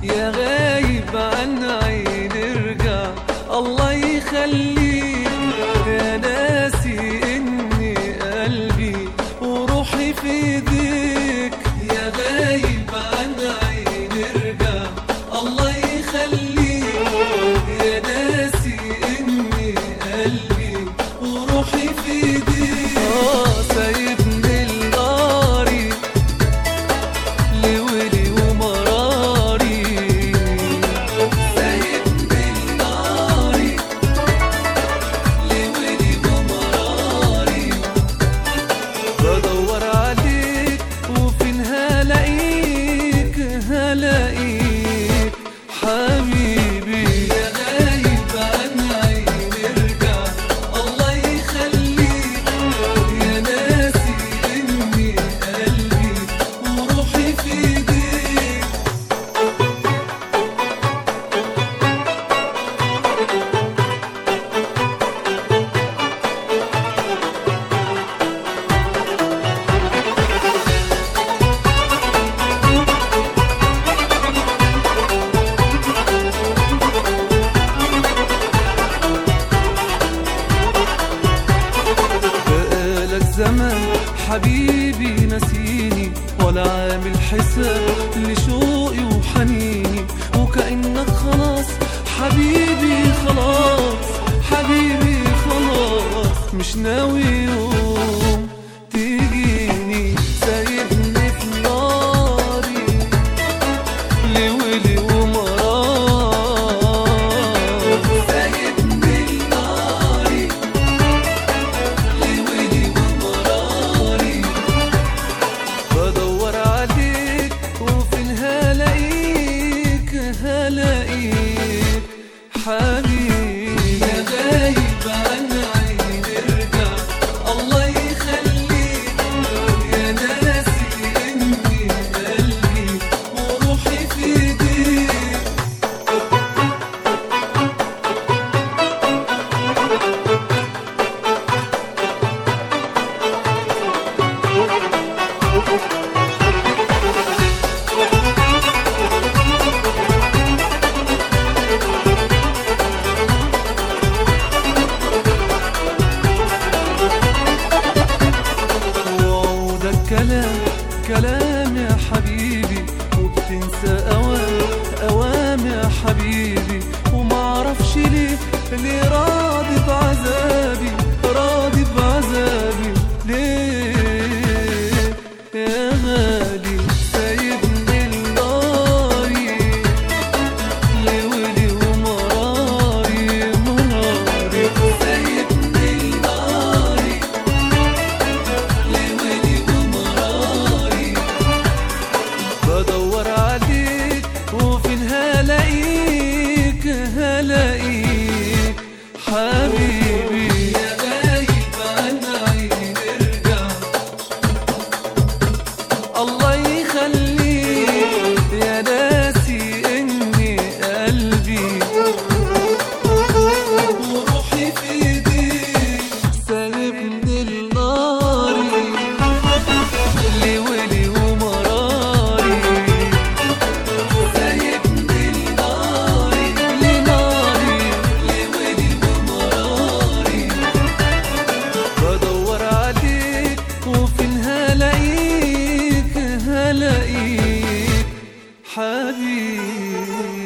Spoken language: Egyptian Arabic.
يا غايب عن عيني ارجع الله يخليك يا ناسي اني قلبي وروحي في ايديك يا غايب عن عيني ارجع الله يخليك يا ناسي اني قلبي وروحي في ايديك اه سايبني الناري لولي ومراري سايبني الناري لولي ومراري بدور عليك وفين هلاقيك هلاقيك حبيبي يا غايب عن عيني ارجع الله يخليك يا ناسي اني قلبي وروحي في ايديك بقالك زمان حبيبي نسيني ولا عامل حساب لشوقي وحنيني وكأنك خلاص حبيبي خلاص حبيبي خلاص مش ناوي يوم تيجيني سايبني في ناري لولي ومرار سايبني لناري لولي ومراري بدور عليك وفين هلاقيك هلاقيك حبيبي يا غايب عن عيني ارجع الله يخليك يا ناسي اني قلبي وروحي في ايديك وعودك كلام كلام يا حبيبي وبتنسى اوام اوام يا حبيبي ومعرفش ليه ليه راضي بعذابي راضي بعذابي ليه يا غالي سايبني لناري لولي ومراري مراري سايبني لناري لولي ومراري بدور عليك وفين هلاقيك هلاقيك حبيبي يا غايب عن عيني ارجع الله يخليك يا ناسي اني قلبي وروحي في ايديك سايبني لناري لولي ومراري سايبني لناري لناري لولي ومراري بدور عليك وفين هلاقيك هلاقيك حبيبي